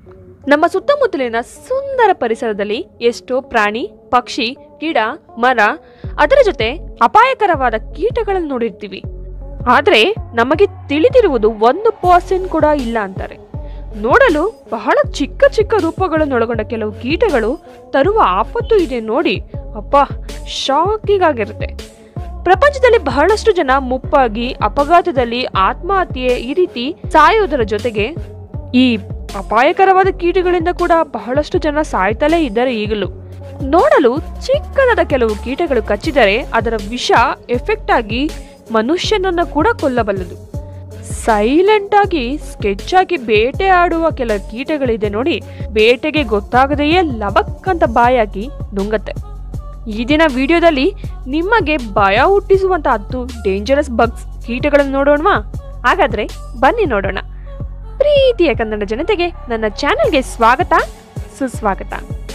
ನಮ್ಮ ಸುತ್ತಮುತ್ತಲಿನ ಸುಂದರ ಪರಿಸರದಲ್ಲಿ ಎಷ್ಟೋ ಪ್ರಾಣಿ ಪಕ್ಷಿ ಗಿಡ ಮರ ಅದರ ಜೊತೆ ಅಪಾಯಕರವಾದ ಕೀಟಗಳನ್ನು ನೋಡಿರ್ತೀವಿ ಆದ್ರೆ ನಮಗೆ ತಿಳಿದಿರುವುದು ಒಂದು ಪರ್ಸೆಂಟ್ ಕೂಡ ಇಲ್ಲ ಅಂತಾರೆ ನೋಡಲು ಬಹಳ ಚಿಕ್ಕ ಚಿಕ್ಕ ರೂಪಗಳನ್ನೊಳಗೊಂಡ ಕೆಲವು ಕೀಟಗಳು ತರುವ ಆಪತ್ತು ಇದೆ ನೋಡಿ ಅಪ್ಪ ಶಾಕಿಂಗ್ ಆಗಿರುತ್ತೆ ಪ್ರಪಂಚದಲ್ಲಿ ಬಹಳಷ್ಟು ಜನ ಮುಪ್ಪಾಗಿ ಅಪಘಾತದಲ್ಲಿ ಆತ್ಮಹತ್ಯೆ ಈ ರೀತಿ ಸಾಯೋದರ ಜೊತೆಗೆ ಈ ಅಪಾಯಕರವಾದ ಕೀಟಗಳಿಂದ ಕೂಡ ಬಹಳಷ್ಟು ಜನ ಸಾಯ್ತಲೇ ಇದ್ದಾರೆ ಈಗಲೂ ನೋಡಲು ಚಿಕ್ಕದಾದ ಕೆಲವು ಕೀಟಗಳು ಕಚ್ಚಿದರೆ ಅದರ ವಿಷ ಎಫೆಕ್ಟ್ ಆಗಿ ಮನುಷ್ಯನನ್ನ ಕೂಡ ಕೊಲ್ಲಬಲ್ಲದು ಸೈಲೆಂಟ್ ಆಗಿ ಸ್ಕೆಚ್ ಆಗಿ ಬೇಟೆ ಆಡುವ ಕೆಲ ಕೀಟಗಳಿದೆ ನೋಡಿ ಬೇಟೆಗೆ ಗೊತ್ತಾಗದೆಯೇ ಲಬಕ್ ಅಂತ ಬಾಯಾಗಿ ನುಂಗತ್ತೆ ಈ ದಿನ ವಿಡಿಯೋದಲ್ಲಿ ನಿಮಗೆ ಭಯ ಹುಟ್ಟಿಸುವಂತ ಹತ್ತು ಡೇಂಜರಸ್ ಬಗ್ಸ್ ಕೀಟಗಳನ್ನು ನೋಡೋಣವಾ ಹಾಗಾದ್ರೆ ಬನ್ನಿ ನೋಡೋಣ ಪ್ರೀತಿಯ ಕನ್ನಡ ಜನತೆಗೆ ನನ್ನ ಚಾನೆಲ್ಗೆ ಸ್ವಾಗತ ಸುಸ್ವಾಗತ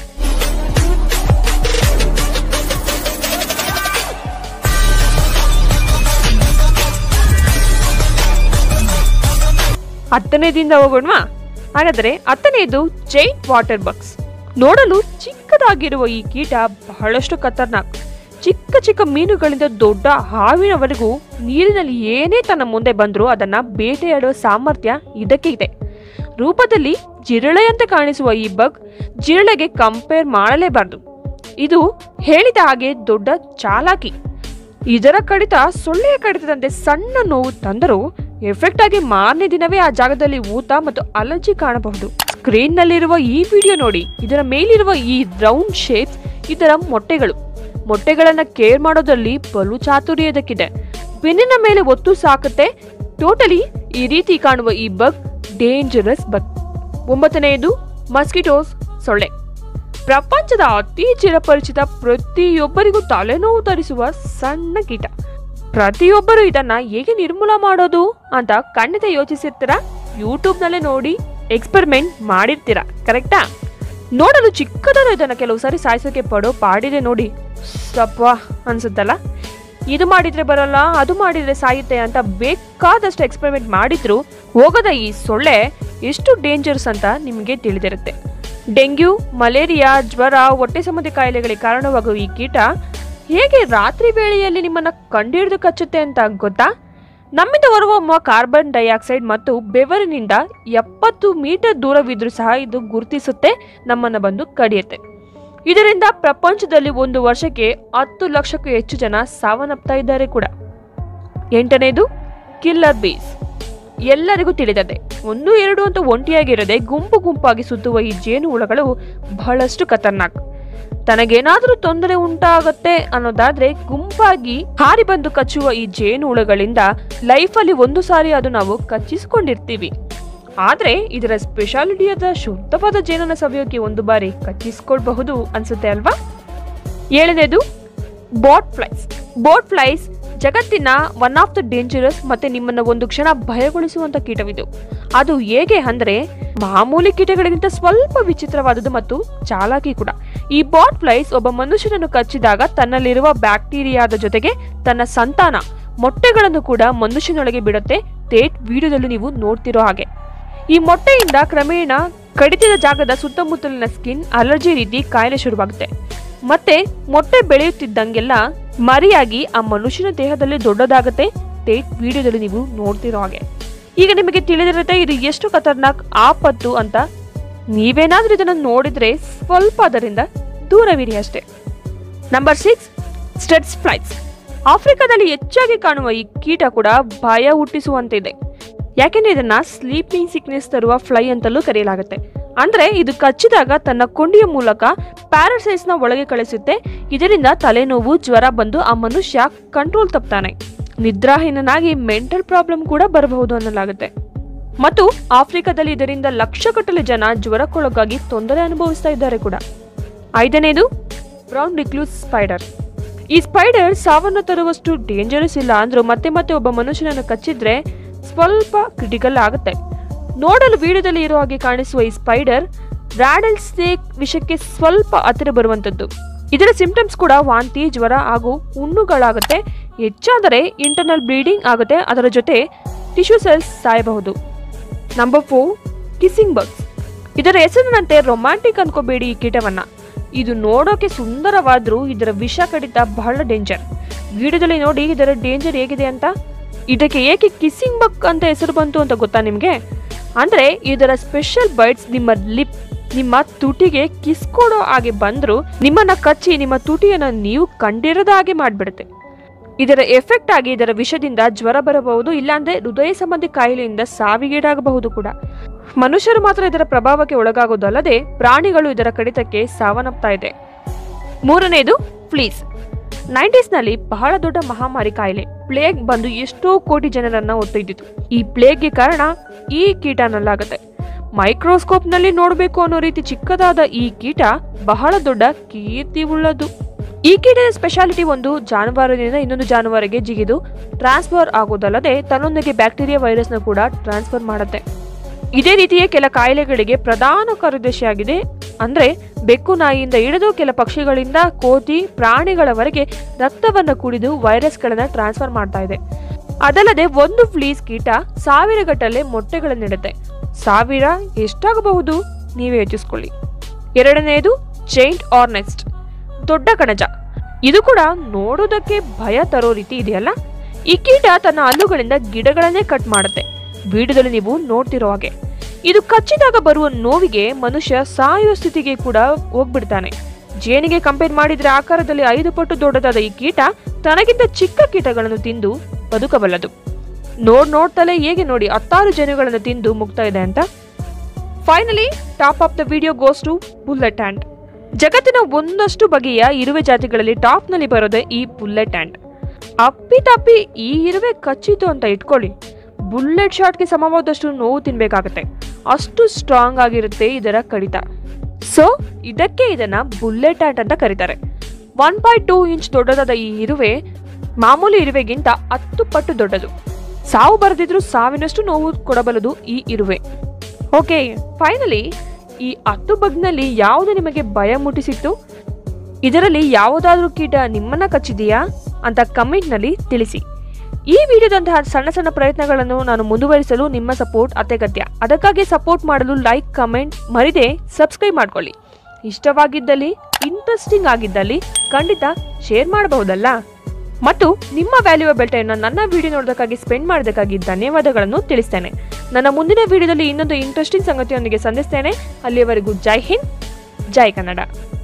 ಹತ್ತನೇದಿಂದ ಹೋಗೋಣವಾ ಹಾಗಾದ್ರೆ ಹತ್ತನೇದು ಜೈಂಟ್ ವಾಟರ್ ಬಗ್ಸ್ ನೋಡಲು ಚಿಕ್ಕದಾಗಿರುವ ಈ ಕೀಟ ಬಹಳಷ್ಟು ಖತರ್ನಾಕ್ ಚಿಕ್ಕ ಚಿಕ್ಕ ಮೀನುಗಳಿಂದ ದೊಡ್ಡ ಹಾವಿನವರೆಗೂ ನೀರಿನಲ್ಲಿ ಏನೇ ತನ್ನ ಮುಂದೆ ಬಂದರೂ ಅದನ್ನ ಬೇಟೆಯಾಡುವ ಸಾಮರ್ಥ್ಯ ಇದಕ್ಕೆ ಇದೆ ರೂಪದಲ್ಲಿ ಜಿರಳೆಯಂತೆ ಕಾಣಿಸುವ ಈ ಬಗ್ ಜಿರಳೆಗೆ ಕಂಪೇರ್ ಮಾಡಲೇಬಾರದು ಇದು ಹೇಳಿದ ಹಾಗೆ ದೊಡ್ಡ ಚಾಲಾಕಿ ಇದರ ಕಡಿತ ಸೊಳ್ಳೆಯ ಕಡಿತದಂತೆ ಸಣ್ಣ ನೋವು ತಂದರೂ ಎಫೆಕ್ಟ್ ಆಗಿ ಮಾರನೇ ದಿನವೇ ಆ ಜಾಗದಲ್ಲಿ ಊತ ಮತ್ತು ಅಲರ್ಜಿ ಕಾಣಬಹುದು ಸ್ಕ್ರೀನ್ ನಲ್ಲಿರುವ ಈ ವಿಡಿಯೋ ನೋಡಿ ಇದರ ಮೇಲಿರುವ ಈ ರೌಂಡ್ ಶೇಪ್ಸ್ ಇದರ ಮೊಟ್ಟೆಗಳು ಮೊಟ್ಟೆಗಳನ್ನ ಕೇರ್ ಮಾಡೋದ್ರಲ್ಲಿ ಬಲು ಚಾತುರ್ಯ ಇದಕ್ಕಿದೆ ಬೆನ್ನಿನ ಮೇಲೆ ಒತ್ತು ಸಾಕುತ್ತೆ ಟೋಟಲಿ ಈ ರೀತಿ ಕಾಣುವ ಈ ಬಗ್ ಡೇಂಜರಸ್ ಬಗ್ ಒಂಬತ್ತನೆಯದು ಮಸ್ಕಿಟೋಸ್ ಸೊಳ್ಳೆ ಪ್ರಪಂಚದ ಅತಿ ಚಿರಪರಿಚಿತ ಪ್ರತಿಯೊಬ್ಬರಿಗೂ ತಲೆನೋವು ತರಿಸುವ ಸಣ್ಣ ಕೀಟ ಪ್ರತಿಯೊಬ್ಬರು ಇದನ್ನ ಹೇಗೆ ನಿರ್ಮೂಲ ಮಾಡೋದು ಅಂತ ಖಂಡಿತ ಯೋಚಿಸಿರ್ತೀರಾ ಯೂಟ್ಯೂಬ್ ನಲ್ಲೇ ನೋಡಿ ಎಕ್ಸ್ಪೆರಿಮೆಂಟ್ ಮಾಡಿರ್ತೀರಾ ಕರೆಕ್ಟಾ ನೋಡಲು ಚಿಕ್ಕದಾದ ಇದನ್ನ ಕೆಲವು ಸಾರಿ ಸಾಯಿಸೋಕೆ ಪಡೋ ಪಾಡಿದೆ ನೋಡಿ ಸಪ್ಪ ಅನ್ಸುತ್ತಲ್ಲ ಇದು ಮಾಡಿದ್ರೆ ಬರಲ್ಲ ಅದು ಮಾಡಿದ್ರೆ ಸಾಯುತ್ತೆ ಅಂತ ಬೇಕಾದಷ್ಟು ಎಕ್ಸ್ಪೆರಿಮೆಂಟ್ ಮಾಡಿದ್ರು ಹೋಗದ ಈ ಸೊಳ್ಳೆ ಎಷ್ಟು ಡೇಂಜರ್ಸ್ ಅಂತ ನಿಮಗೆ ತಿಳಿದಿರುತ್ತೆ ಡೆಂಗ್ಯೂ ಮಲೇರಿಯಾ ಜ್ವರ ಹೊಟ್ಟೆ ಸಂಬಂಧಿ ಕಾಯಿಲೆಗಳಿಗೆ ಕಾರಣವಾಗುವ ಈ ಕೀಟ ಹೇಗೆ ರಾತ್ರಿ ವೇಳೆಯಲ್ಲಿ ನಿಮ್ಮನ್ನ ಕಂಡಿಡಿದು ಕಚ್ಚುತ್ತೆ ಅಂತ ಗೊತ್ತಾ ನಮ್ಮಿಂದ ಹೊರಹೊಮ್ಮುವ ಕಾರ್ಬನ್ ಡೈಆಕ್ಸೈಡ್ ಮತ್ತು ಬೆವರಿನಿಂದ ಎಪ್ಪತ್ತು ಮೀಟರ್ ದೂರವಿದ್ರೂ ಸಹ ಇದು ಗುರುತಿಸುತ್ತೆ ನಮ್ಮನ್ನ ಬಂದು ಕಡಿಯುತ್ತೆ ಇದರಿಂದ ಪ್ರಪಂಚದಲ್ಲಿ ಒಂದು ವರ್ಷಕ್ಕೆ ಹತ್ತು ಲಕ್ಷಕ್ಕೂ ಹೆಚ್ಚು ಜನ ಸಾವನ್ನಪ್ತಾ ಇದ್ದಾರೆ ಕೂಡ ಎಂಟನೇದು ಕಿಲ್ಲರ್ ಬೀಸ್ ಎಲ್ಲರಿಗೂ ತಿಳಿದದೆ ಒಂದು ಎರಡು ಅಂತ ಒಂಟಿಯಾಗಿರದೆ ಗುಂಪು ಗುಂಪಾಗಿ ಸುತ್ತುವ ಈ ಜೇನು ಹುಳಗಳು ಬಹಳಷ್ಟು ಖತರ್ನಾಕ್ ತನಗೇನಾದರೂ ತೊಂದರೆ ಉಂಟಾಗತ್ತೆ ಅನ್ನೋದಾದ್ರೆ ಗುಂಪಾಗಿ ಹಾರಿ ಬಂದು ಕಚ್ಚುವ ಈ ಜೇನು ಹುಳಗಳಿಂದ ಲೈಫಲ್ಲಿ ಒಂದು ಸಾರಿ ಅದು ನಾವು ಕಚ್ಚಿಸ್ಕೊಂಡಿರ್ತೀವಿ ಆದ್ರೆ ಇದರ ಸ್ಪೆಷಾಲಿಟಿಯಾದ ಶುದ್ಧವಾದ ಜೇನನ್ನ ಸವಿಯೋಕೆ ಒಂದು ಬಾರಿ ಕಚ್ಚಿಸ್ಕೊಳ್ಬಹುದು ಅನ್ಸುತ್ತೆ ಅಲ್ವಾ ಏಳನೇದು ಬೋಟ್ ಫ್ಲೈಸ್ ಬೋಟ್ ಫ್ಲೈಸ್ ಜಗತ್ತಿನ ಒನ್ ಆಫ್ ದ ಡೇಂಜರಸ್ ಮತ್ತೆ ನಿಮ್ಮನ್ನ ಒಂದು ಕ್ಷಣ ಭಯಗೊಳಿಸುವಂತ ಕೀಟವಿದು ಅದು ಹೇಗೆ ಅಂದ್ರೆ ಮಾಮೂಲಿ ಕೀಟಗಳಿಗಿಂತ ಸ್ವಲ್ಪ ವಿಚಿತ್ರವಾದದ್ದು ಮತ್ತು ಚಾಲಾಕಿ ಕೂಡ ಈ ಬಾಟ್ ಫ್ಲೈಸ್ ಒಬ್ಬ ಮನುಷ್ಯನನ್ನು ಕಚ್ಚಿದಾಗ ತನ್ನಲ್ಲಿರುವ ಬ್ಯಾಕ್ಟೀರಿಯಾದ ಜೊತೆಗೆ ತನ್ನ ಸಂತಾನ ಮೊಟ್ಟೆಗಳನ್ನು ಕೂಡ ಮನುಷ್ಯನೊಳಗೆ ಬಿಡುತ್ತೆ ತೇಟ್ ವಿಡಿಯೋದಲ್ಲಿ ನೀವು ನೋಡ್ತಿರೋ ಹಾಗೆ ಈ ಮೊಟ್ಟೆಯಿಂದ ಕ್ರಮೇಣ ಕಡಿತದ ಜಾಗದ ಸುತ್ತಮುತ್ತಲಿನ ಸ್ಕಿನ್ ಅಲರ್ಜಿ ರೀತಿ ಕಾಯಿಲೆ ಶುರುವಾಗುತ್ತೆ ಮತ್ತೆ ಮೊಟ್ಟೆ ಬೆಳೆಯುತ್ತಿದ್ದಂಗೆಲ್ಲ ಮರಿಯಾಗಿ ಆ ಮನುಷ್ಯನ ದೇಹದಲ್ಲಿ ದೊಡ್ಡದಾಗುತ್ತೆ ತೇಟ್ ವಿಡಿಯೋದಲ್ಲಿ ನೀವು ನೋಡ್ತಿರೋ ಹಾಗೆ ಈಗ ನಿಮಗೆ ತಿಳಿದಿರುತ್ತೆ ಇದು ಎಷ್ಟು ಖತರ್ನಾಕ್ ಆಪತ್ತು ಅಂತ ನೀವೇನಾದ್ರೂ ಇದನ್ನು ನೋಡಿದ್ರೆ ಸ್ವಲ್ಪ ಅದರಿಂದ ದೂರವಿರಿ ಅಷ್ಟೇ ನಂಬರ್ ಸಿಕ್ಸ್ ಸ್ಟೆಡ್ಸ್ ಫ್ಲೈಸ್ ಆಫ್ರಿಕಾದಲ್ಲಿ ಹೆಚ್ಚಾಗಿ ಕಾಣುವ ಈ ಕೀಟ ಕೂಡ ಭಯ ಹುಟ್ಟಿಸುವಂತಿದೆ ಯಾಕೆಂದ್ರೆ ಇದನ್ನ ಸ್ಲೀಪಿಂಗ್ ಸಿಕ್ನೆಸ್ ತರುವ ಫ್ಲೈ ಅಂತಲೂ ಕರೆಯಲಾಗುತ್ತೆ ಅಂದ್ರೆ ಇದು ಕಚ್ಚಿದಾಗ ತನ್ನ ಕೊಂಡಿಯ ಮೂಲಕ ಪ್ಯಾರಾಸೈಟ್ಸ್ ನ ಒಳಗೆ ಕಳಿಸುತ್ತೆ ಇದರಿಂದ ತಲೆನೋವು ಜ್ವರ ಬಂದು ಆ ಮನುಷ್ಯ ಕಂಟ್ರೋಲ್ ತಪ್ತಾನೆ ನಿದ್ರಾಹೀನನಾಗಿ ಮೆಂಟಲ್ ಪ್ರಾಬ್ಲಮ್ ಕೂಡ ಬರಬಹುದು ಅನ್ನಲಾಗುತ್ತೆ ಮತ್ತು ಆಫ್ರಿಕಾದಲ್ಲಿ ಇದರಿಂದ ಲಕ್ಷಗಟ್ಟಲೆ ಜನ ಜ್ವರಕ್ಕೊಳಗಾಗಿ ತೊಂದರೆ ಅನುಭವಿಸ್ತಾ ಇದ್ದಾರೆ ಕೂಡ ಐದನೇದು ಬ್ರೌನ್ ಡಿಕ್ಲೂಸ್ ಸ್ಪೈಡರ್ ಈ ಸ್ಪೈಡರ್ ಸಾವನ್ನು ತರುವಷ್ಟು ಡೇಂಜರಸ್ ಇಲ್ಲ ಅಂದ್ರೂ ಮತ್ತೆ ಮತ್ತೆ ಒಬ್ಬ ಮನುಷ್ಯನನ್ನು ಕಚ್ಚಿದ್ರೆ ಸ್ವಲ್ಪ ಕ್ರಿಟಿಕಲ್ ಆಗುತ್ತೆ ನೋಡಲು ವಿಡಿಯೋದಲ್ಲಿ ಇರೋ ಹಾಗೆ ಕಾಣಿಸುವ ಈ ಸ್ಪೈಡರ್ ರ್ಯಾಡಲ್ ಸ್ನೇಕ್ ವಿಷಕ್ಕೆ ಸ್ವಲ್ಪ ಹತ್ತಿರ ಬರುವಂಥದ್ದು ಇದರ ಸಿಂಪ್ಟಮ್ಸ್ ಕೂಡ ವಾಂತಿ ಜ್ವರ ಹಾಗೂ ಹುಣ್ಣುಗಳಾಗುತ್ತೆ ಹೆಚ್ಚಾದರೆ ಇಂಟರ್ನಲ್ ಬ್ಲೀಡಿಂಗ್ ಆಗುತ್ತೆ ಅದರ ಜೊತೆ ಟಿಶ್ಯೂ ಸೆಲ್ಸ್ ಸಾಯಬಹುದು ನಂಬರ್ ಫೋರ್ ಕಿಸ್ಸಿಂಗ್ ಬಗ್ಸ್ ಇದರ ಹೆಸರಿನಂತೆ ರೊಮ್ಯಾಂಟಿಕ್ ಅನ್ಕೋಬೇಡಿ ಈ ಕೀಟವನ್ನ ಇದು ನೋಡೋಕೆ ಸುಂದರವಾದ್ರೂ ಇದರ ವಿಷ ಕಡಿತ ಬಹಳ ಡೇಂಜರ್ ವಿಡಿಯೋದಲ್ಲಿ ನೋಡಿ ಇದರ ಡೇಂಜರ್ ಹೇಗಿದೆ ಅಂತ ಇದಕ್ಕೆ ಏಕೆ ಕಿಸ್ಸಿಂಗ್ ಬಕ್ ಅಂತ ಹೆಸರು ಬಂತು ಅಂತ ಗೊತ್ತಾ ನಿಮಗೆ ಅಂದ್ರೆ ಇದರ ಸ್ಪೆಷಲ್ ಬೈಟ್ಸ್ ನಿಮ್ಮ ಲಿಪ್ ನಿಮ್ಮ ತುಟಿಗೆ ಕಿಸ್ ಕೊಡೋ ಹಾಗೆ ಬಂದ್ರು ನಿಮ್ಮನ್ನ ಕಚ್ಚಿ ನಿಮ್ಮ ತುಟಿಯನ್ನ ನೀವು ಕಂಡಿರದ ಹಾಗೆ ಮಾಡ್ಬಿಡುತ್ತೆ ಇದರ ಎಫೆಕ್ಟ್ ಆಗಿ ಇದರ ವಿಷದಿಂದ ಜ್ವರ ಬರಬಹುದು ಇಲ್ಲಾಂದ್ರೆ ಹೃದಯ ಸಂಬಂಧಿ ಕಾಯಿಲೆಯಿಂದ ಸಾವಿಗೀಡಾಗಬಹುದು ಕೂಡ ಮನುಷ್ಯರು ಮಾತ್ರ ಇದರ ಪ್ರಭಾವಕ್ಕೆ ಒಳಗಾಗೋದಲ್ಲದೆ ಪ್ರಾಣಿಗಳು ಇದರ ಕಡಿತಕ್ಕೆ ಸಾವನ್ನಪ್ತಾ ಇದೆ ಮೂರನೇದು ಫ್ಲೀಸ್ ನೈಂಟೀಸ್ನಲ್ಲಿ ಬಹಳ ದೊಡ್ಡ ಮಹಾಮಾರಿ ಕಾಯಿಲೆ ಪ್ಲೇಗ್ ಬಂದು ಎಷ್ಟೋ ಕೋಟಿ ಜನರನ್ನ ಒತ್ತೊಯ್ದಿತ್ತು ಈ ಪ್ಲೇಗ್ಗೆ ಕಾರಣ ಈ ಕೀಟನಲ್ಲಾಗುತ್ತೆ ಮೈಕ್ರೋಸ್ಕೋಪ್ನಲ್ಲಿ ನೋಡಬೇಕು ಅನ್ನೋ ರೀತಿ ಚಿಕ್ಕದಾದ ಈ ಕೀಟ ಬಹಳ ದೊಡ್ಡ ಕೀರ್ತಿ ಉಳ್ಳದು ಈ ಕೀಟದ ಸ್ಪೆಷಾಲಿಟಿ ಒಂದು ಜಾನುವಾರಿನಿಂದ ಇನ್ನೊಂದು ಜಾನುವಾರಿಗೆ ಜಿಗಿದು ಟ್ರಾನ್ಸ್ಫರ್ ಆಗೋದಲ್ಲದೆ ತನ್ನೊಂದಿಗೆ ಬ್ಯಾಕ್ಟೀರಿಯಾ ವೈರಸ್ನ ಕೂಡ ಟ್ರಾನ್ಸ್ಫರ್ ಮಾಡುತ್ತೆ ಇದೇ ರೀತಿಯ ಕೆಲ ಕಾಯಿಲೆಗಳಿಗೆ ಪ್ರಧಾನ ಕಾರ್ಯದರ್ಶಿಯಾಗಿದೆ ಅಂದ್ರೆ ಬೆಕ್ಕು ನಾಯಿಯಿಂದ ಹಿಡಿದು ಕೆಲ ಪಕ್ಷಿಗಳಿಂದ ಕೋತಿ ಪ್ರಾಣಿಗಳವರೆಗೆ ರಕ್ತವನ್ನು ಕುಡಿದು ವೈರಸ್ಗಳನ್ನ ಟ್ರಾನ್ಸ್ಫರ್ ಮಾಡ್ತಾ ಇದೆ ಅದಲ್ಲದೆ ಒಂದು ಫ್ಲೀಸ್ ಕೀಟ ಸಾವಿರ ಗಟ್ಟಲೆ ಮೊಟ್ಟೆಗಳನ್ನಿಡುತ್ತೆ ಸಾವಿರ ಎಷ್ಟಾಗಬಹುದು ನೀವೇ ಯೋಚಿಸ್ಕೊಳ್ಳಿ ಎರಡನೆಯದು ಜೈಂಟ್ ಆರ್ ನೆಕ್ಸ್ಟ್ ದೊಡ್ಡ ಕಣಜ ಇದು ಕೂಡ ನೋಡೋದಕ್ಕೆ ಭಯ ತರೋ ರೀತಿ ಇದೆಯಲ್ಲ ಈ ಕೀಟ ತನ್ನ ಹಲ್ಲುಗಳಿಂದ ಗಿಡಗಳನ್ನೇ ಕಟ್ ಮಾಡುತ್ತೆ ವಿಡಿಯೋದಲ್ಲಿ ನೀವು ನೋಡ್ತಿರೋ ಹಾಗೆ ಇದು ಕಚ್ಚಿದಾಗ ಬರುವ ನೋವಿಗೆ ಮನುಷ್ಯ ಸಾಯುವ ಸ್ಥಿತಿಗೆ ಕೂಡ ಹೋಗ್ಬಿಡ್ತಾನೆ ಜೇನಿಗೆ ಕಂಪೇರ್ ಮಾಡಿದ್ರೆ ಆಕಾರದಲ್ಲಿ ಐದು ಪಟ್ಟು ದೊಡ್ಡದಾದ ಈ ಕೀಟ ತನಗಿಂತ ಚಿಕ್ಕ ಕೀಟಗಳನ್ನು ತಿಂದು ಬದುಕಬಲ್ಲದು ನೋಡ್ ನೋಡ್ತಲೇ ಹೇಗೆ ನೋಡಿ ಹತ್ತಾರು ಜೇನುಗಳನ್ನು ತಿಂದು ಮುಗ್ತಾ ಇದೆ ಅಂತ finally top of the video goes to bullet ant ಜಗತ್ತಿನ ಒಂದಷ್ಟು ಬಗೆಯ ಇರುವೆ ಜಾತಿಗಳಲ್ಲಿ ಟಾಪ್ನಲ್ಲಿ ಬರೋದೇ ಈ ಬುಲ್ಲೆಟ್ ಹ್ಯಾಂಡ್ ಅಪ್ಪಿ ತಪ್ಪಿ ಈ ಇರುವೆ ಕಚ್ಚಿತು ಅಂತ ಇಟ್ಕೊಳ್ಳಿ ಬುಲ್ಲೆಟ್ ಶಾಟ್ಗೆ ಸಮವಾದಷ್ಟು ನೋವು ತಿನ್ಬೇಕಾಗತ್ತೆ ಅಷ್ಟು ಸ್ಟ್ರಾಂಗ್ ಆಗಿರುತ್ತೆ ಇದರ ಕಡಿತ ಸೊ ಇದಕ್ಕೆ ಇದನ್ನ ಬುಲ್ಲೆಟ್ ಹ್ಯಾಂಡ್ ಅಂತ ಕರೀತಾರೆ ಒನ್ ಪಾಯಿಂಟ್ ಟೂ ಇಂಚ್ ದೊಡ್ಡದಾದ ಈ ಇರುವೆ ಮಾಮೂಲಿ ಇರುವೆಗಿಂತ ಹತ್ತು ಪಟ್ಟು ದೊಡ್ಡದು ಸಾವು ಬರದಿದ್ರೂ ಸಾವಿನಷ್ಟು ನೋವು ಕೊಡಬಲ್ಲದು ಈ ಇರುವೆ ಓಕೆ ಫೈನಲಿ ಈ ಹತ್ತು ಬಗ್ನಲ್ಲಿ ಯಾವುದು ನಿಮಗೆ ಭಯ ಮುಟ್ಟಿಸಿತ್ತು ಇದರಲ್ಲಿ ಯಾವುದಾದ್ರೂ ಕೀಟ ನಿಮ್ಮನ್ನ ಕಚ್ಚಿದೆಯಾ ಅಂತ ಕಮೆಂಟ್ನಲ್ಲಿ ತಿಳಿಸಿ ಈ ವಿಡಿಯೋದಂತಹ ಸಣ್ಣ ಸಣ್ಣ ಪ್ರಯತ್ನಗಳನ್ನು ನಾನು ಮುಂದುವರಿಸಲು ನಿಮ್ಮ ಸಪೋರ್ಟ್ ಅತ್ಯಗತ್ಯ ಅದಕ್ಕಾಗಿ ಸಪೋರ್ಟ್ ಮಾಡಲು ಲೈಕ್ ಕಮೆಂಟ್ ಮರಿದೆ ಸಬ್ಸ್ಕ್ರೈಬ್ ಮಾಡ್ಕೊಳ್ಳಿ ಇಷ್ಟವಾಗಿದ್ದಲ್ಲಿ ಇಂಟ್ರೆಸ್ಟಿಂಗ್ ಆಗಿದ್ದಲ್ಲಿ ಖಂಡಿತ ಶೇರ್ ಮಾಡಬಹುದಲ್ಲ ಮತ್ತು ನಿಮ್ಮ ವ್ಯಾಲ್ಯೂಯಬಲ್ ಟೈಮ್ನ ನನ್ನ ವಿಡಿಯೋ ನೋಡೋದಕ್ಕಾಗಿ ಸ್ಪೆಂಡ್ ಮಾಡೋದಕ್ಕಾಗಿ ಧನ್ಯವಾದಗಳನ್ನು ತಿಳಿಸ್ತೇನೆ ನನ್ನ ಮುಂದಿನ ವಿಡಿಯೋದಲ್ಲಿ ಇನ್ನೊಂದು ಇಂಟ್ರೆಸ್ಟಿಂಗ್ ಸಂಗತಿಯೊಂದಿಗೆ ಸಂಧಿಸ್ತೇನೆ ಅಲ್ಲಿಯವರೆಗೂ ಜೈ ಹಿಂದ್ ಜೈ ಕನ್ನಡ